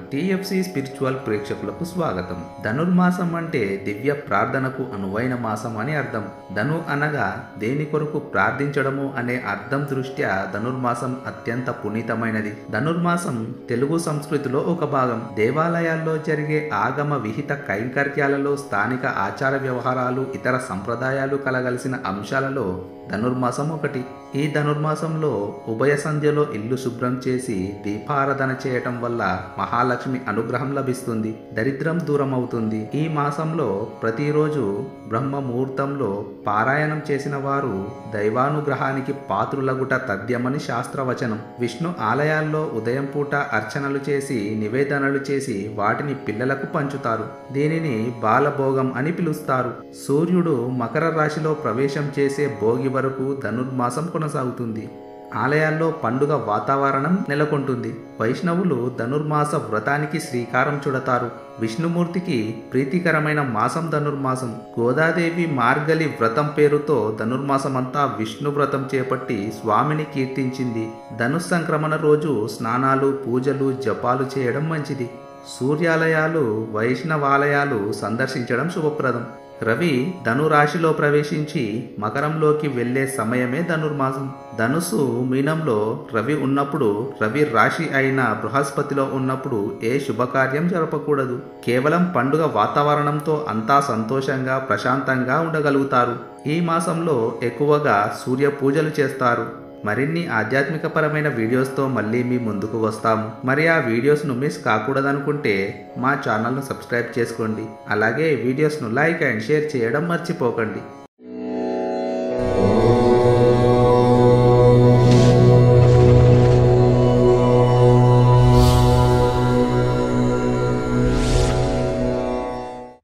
TFC spiritual ప్రేక్షకులకు స్వాగతం ధనుర్మాసం అంటే దివ్య ప్రార్థనకు అనువైన మాసం అని అర్థం ధను అనగా దేని కొరకు ప్రార్థించడము అనే అర్థం దృష్ట్యా ధనుర్మాసం అత్యంత పునీతమైనది ధనుర్మాసం తెలుగు సంస్కృతిలో ఒక భాగం దేవాలయాల్లో జరిగే ఆగమ విహిత కైంకర్యాలలో స్థానిక ఆచార వ్యవహారాలు ఇతర సంప్రదాయాలు కలగలిసిన అంశాలలో ధనుర్మాసం ఒకటి ఈ ధనుర్మాసంలో ఉభయ సంధ్యలో ఇల్లు శుభ్రం చేసి దీపారాధన చేయటం వల్ల మహాలక్ష్మి అనుగ్రహం లభిస్తుంది దరిద్రం దూరం అవుతుంది ఈ మాసంలో ప్రతిరోజు బ్రహ్మ ముహూర్తంలో పారాయణం చేసిన వారు దైవానుగ్రహానికి పాత్రులగుట తథ్యమని శాస్త్రవచనం విష్ణు ఆలయాల్లో ఉదయం పూట అర్చనలు చేసి నివేదనలు చేసి వాటిని పిల్లలకు పంచుతారు దీనిని బాలభోగం అని పిలుస్తారు సూర్యుడు మకర రాశిలో ప్రవేశం చేసే భోగి వరకు ధనుర్మాసం కొనసాగుతుంది ఆలయాల్లో పండుగ వాతావరణం నెలకొంటుంది వైష్ణవులు ధనుర్మాస వ్రతానికి శ్రీకారం చుడతారు విష్ణుమూర్తికి ప్రీతికరమైన మాసం ధనుర్మాసం గోదాదేవి మార్గలి వ్రతం పేరుతో ధనుర్మాసమంతా విష్ణు వ్రతం చేపట్టి స్వామిని కీర్తించింది ధనుస్సంక్రమణ రోజు స్నానాలు పూజలు జపాలు చేయడం మంచిది సూర్యాలయాలు వైష్ణవాలయాలు సందర్శించడం శుభప్రదం రవి ధనురాశిలో ప్రవేశించి మకరంలోకి వెళ్లే సమయమే ధనుర్మాసం ధనుసు మీనంలో రవి ఉన్నప్పుడు రవి రాశి అయిన బృహస్పతిలో ఉన్నప్పుడు ఏ శుభకార్యం జరపకూడదు కేవలం పండుగ వాతావరణంతో అంతా సంతోషంగా ప్రశాంతంగా ఉండగలుగుతారు ఈ మాసంలో ఎక్కువగా సూర్య పూజలు చేస్తారు మరిన్ని ఆధ్యాత్మికపరమైన వీడియోస్తో మళ్ళీ మీ ముందుకు వస్తాము మరి ఆ వీడియోస్ను మిస్ కాకూడదనుకుంటే మా ఛానల్ను సబ్స్క్రైబ్ చేసుకోండి అలాగే వీడియోస్ను లైక్ అండ్ షేర్ చేయడం మర్చిపోకండి